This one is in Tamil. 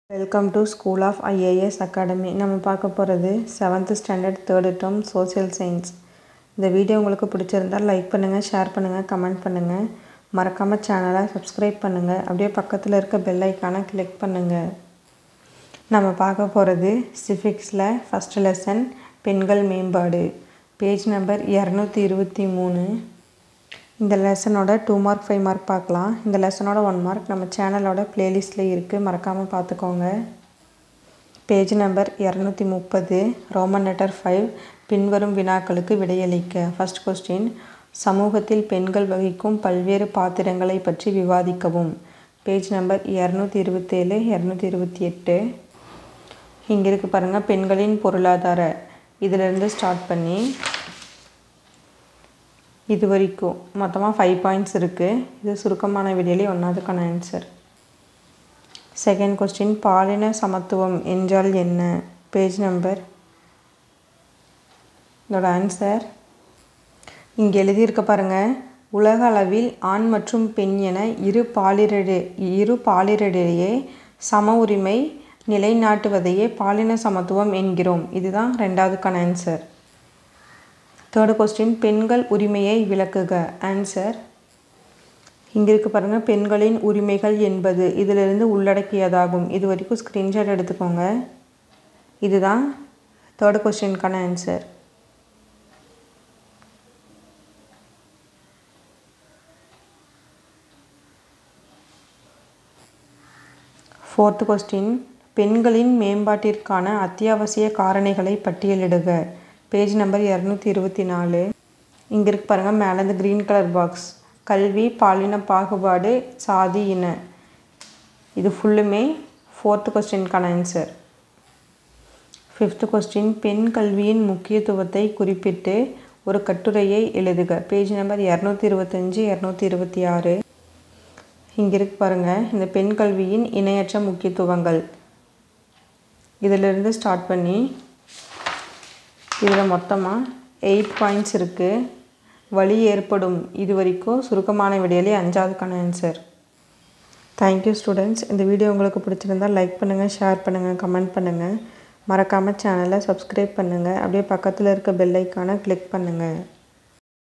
welcome to school of IAS academy நம்ம பார்க்க போகிறது seventh standard third term social science இந்த வீடியோ உங்களுக்கு பிடிச்சிருந்தால் லைக் பண்ணுங்கள் ஷேர் பண்ணுங்கள் கமெண்ட் பண்ணுங்கள் மறக்காமல் சேனலை சப்ஸ்கிரைப் பண்ணுங்கள் அப்படியே பக்கத்தில் இருக்க பெல் ஐக்கானை கிளிக் பண்ணுங்கள் நம்ம பார்க்க போகிறது சிஃபிக்ஸில் ஃபஸ்ட்டு லெசன் பெண்கள் மேம்பாடு பேஜ் நம்பர் இரநூத்தி இருபத்தி மூணு இந்த லெசனோட டூ மார்க் ஃபைவ் மார்க் பார்க்கலாம் இந்த லெசனோட ஒன் மார்க் நம்ம சேனலோட ப்ளேலிஸ்ட்டில் இருக்குது மறக்காமல் பார்த்துக்கோங்க பேஜ் நம்பர் இரநூத்தி முப்பது ரோமன் லெட்டர் ஃபைவ் பின்வரும் வினாக்களுக்கு விடையளிக்க ஃபர்ஸ்ட் கொஸ்டின் சமூகத்தில் பெண்கள் வகிக்கும் பல்வேறு பாத்திரங்களை பற்றி விவாதிக்கவும் பேஜ் நம்பர் இரநூத்தி இருபத்தேழு இரநூத்தி இருபத்தி எட்டு இங்கே இருக்குது பாருங்கள் பெண்களின் பொருளாதார இதிலிருந்து ஸ்டார்ட் பண்ணி இது வரைக்கும் மொத்தமாக ஃபைவ் பாயிண்ட்ஸ் இருக்குது இது சுருக்கமான விடியலே ஒன்றாவதுக்கான ஆன்சர் செகண்ட் கொஸ்டின் பாலின சமத்துவம் என்றால் என்ன பேஜ் நம்பர் இதோட ஆன்சர் இங்கே எழுதியிருக்க பாருங்கள் உலக அளவில் ஆண் மற்றும் பெண் என இரு பாலிரடி இரு பாலிரடியே சம உரிமை நிலைநாட்டுவதையே பாலின சமத்துவம் என்கிறோம் இதுதான் ரெண்டாவதுக்கான ஆன்சர் தேர்டு கொஸ்டின் பெண்கள் உரிமையை விளக்குக ஆன்சர் இங்கே இருக்கு பாருங்கள் பெண்களின் உரிமைகள் என்பது இதிலிருந்து உள்ளடக்கியதாகும் இது வரைக்கும் ஸ்க்ரீன்ஷாட் எடுத்துக்கோங்க இதுதான் தேர்டு கொஸ்டினுக்கான ஆன்சர் ஃபோர்த்து கொஸ்டின் பெண்களின் மேம்பாட்டிற்கான அத்தியாவசிய காரணிகளை பட்டியலிடுக பேஜ் நம்பர் இரநூத்தி இருபத்தி நாலு இங்கே இருக்கு பாருங்கள் மேலே இந்த க்ரீன் கலர் பாக்ஸ் கல்வி பாலின பாகுபாடு சாதி இன இது ஃபுல்லுமே ஃபோர்த்து கொஸ்டினுக்கான ஆன்சர் ஃபிஃப்த்து கொஸ்டின் பெண் கல்வியின் முக்கியத்துவத்தை குறிப்பிட்டு ஒரு கட்டுரையை எழுதுக பேஜ் நம்பர் இரநூத்தி இருபத்தஞ்சி இரநூத்தி இருபத்தி ஆறு இங்கே இருக்கு பாருங்கள் இந்த பெண் கல்வியின் இணையற்ற முக்கியத்துவங்கள் இதிலிருந்து ஸ்டார்ட் பண்ணி இதில் மொத்தமாக எயிட் பாயிண்ட்ஸ் இருக்குது வழி ஏற்படும் இது வரைக்கும் சுருக்கமான விடையிலே அஞ்சாவதுக்கான ஆன்சர் தேங்க்யூ ஸ்டூடெண்ட்ஸ் இந்த வீடியோ உங்களுக்கு பிடிச்சிருந்தால் லைக் பண்ணுங்கள் ஷேர் பண்ணுங்கள் கமெண்ட் பண்ணுங்கள் மறக்காமல் சேனலை சப்ஸ்கிரைப் பண்ணுங்கள் அப்படியே பக்கத்தில் இருக்க பெல் ஐக்கானை கிளிக் பண்ணுங்கள்